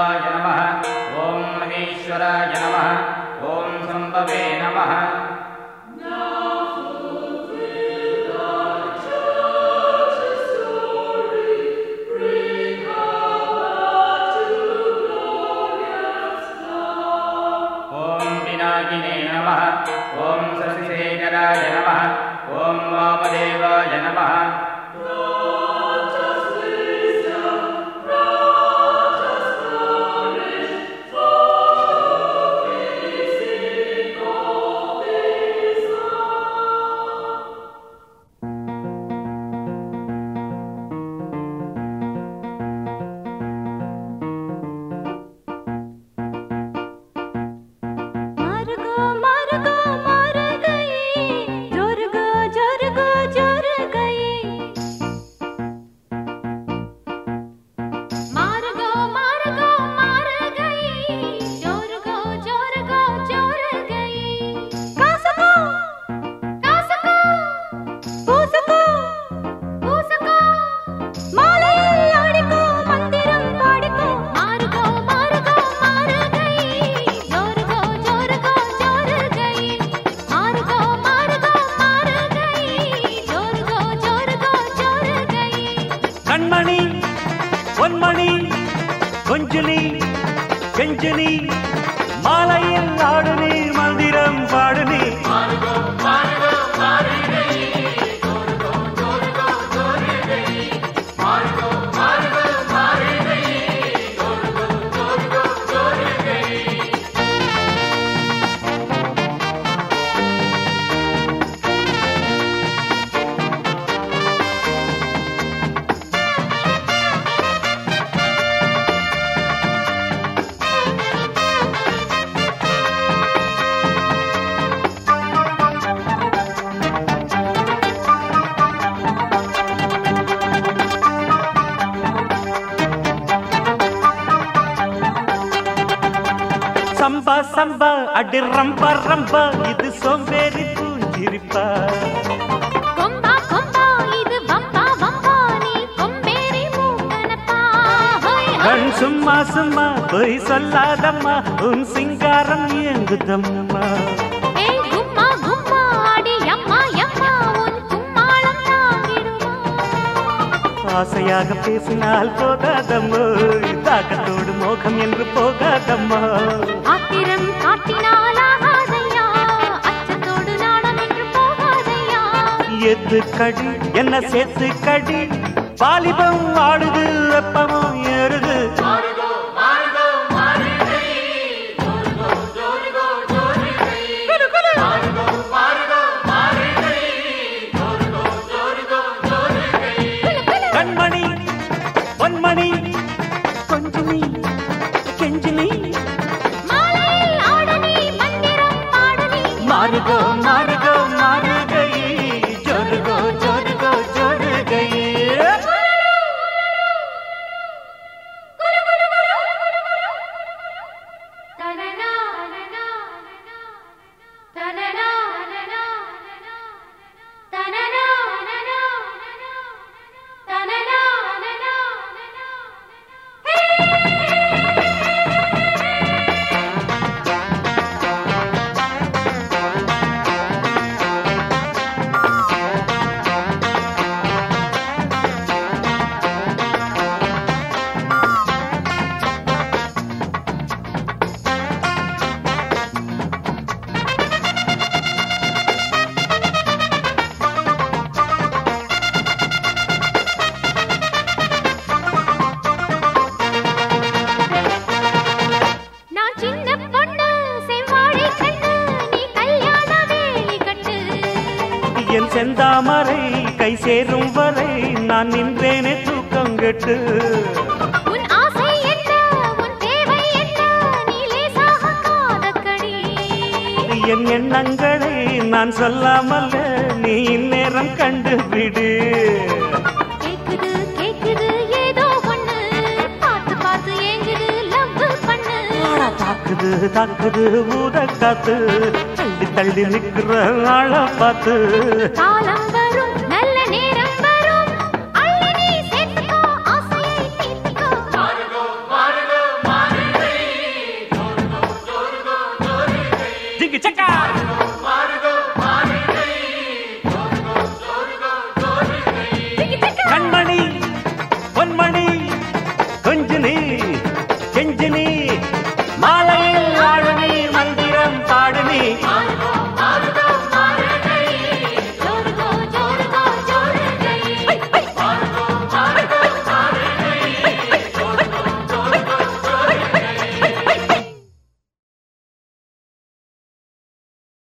वामदेवाय नमः ॐ महेश्वराय नमः ॐ सम्भवे नमः ॐ पिनाकिने नमः ॐ शशिशेखराय नमः ॐ वामदेवाय नमः मार्गो मार्गो मार गई जोरगो जोरगो जोर गई मार्गो मार्गो मार गई जोरगो जोरगो जोर गई कासको कासको பூசுக்கோ பூசுக்கோ மாலையில் ஆடிக்கோ மந்திரம் பாடிக்கோ மாறுகோ மாறுகோ மாறுகை ஜோருகோ ஜோருகோ ஜோருகை மாறுகோ மாறுகோ மாறுகை ஜோருகோ ஜோருகோ ஜோருகை கண்மணி பொன்மணி கொஞ்சுனி கெஞ்சுனி மாலையில் ஆடு நீ மந்திரம் பாடு நீ சம்பா சம்பா அடி ரம்பா ரம்பா இது சோம்பேறி பூஞ்சிரிப்பா கொம்பா கொம்பா இது வம்பா வம்பா நீ கொம்பேறி மூக்கனப்பா ஹோய் ஹோய் கண் சும்மா சும்மா பொய் சொல்லாதம்மா உன் சிங்காரம் இயங்குதம்மா ஏய் கும்மா கும்மா அடி அம்மா அம்மா உன் கும்மாளம் தாங்கிடுமா ஆசையாக பேசினால் போகாதம்மோ தாக்கத்தோடு மோகம் என்று போகாதம்மா ஆத்திரம் காட்டினால் ஆகாதையா அச்சத்தோடு நாணம் என்று போகாதையா எது கடி என்ன சேர்த்து கடி வாலிபம் ஆடுது வெப்பமும் ஏறுது கண்மணி பொன்மணி கொஞ்சுமி கெஞ்சுமி மாலையில் ஆடனி மந்திரம் பாடனி மாறுகோ மாறுகோ மாறுகை ஜோருகோ ஜோருகோ ஜோருகை தனனா தனனா தனனா தனனா தனனா நான் சின்ன பொண்ணு செவ்வாழை கண்ணு நீ கல்யாண வேலி கட்டு என் செந்தாமரை கை சேரும் வரை நான் நின்றேனே தூக்கம் கெட்டு உன் ஆசை என்ன உன் தேவை என்ன நீ லேசாக காதக்கடி என் எண்ணங்களை நான் சொல்லாமல் நீ இந்நேரம் கண்டுபிடு கேக்குது கேக்குது ஏதோ ஒண்ணு பார்த்து பார்த்து ஏங்குது லவ் பண்ணு தாக்குது தாக்குது ஊத காத்து தள்ளி தள்ளி நிக்கிற ஆள பார்த்து காலம்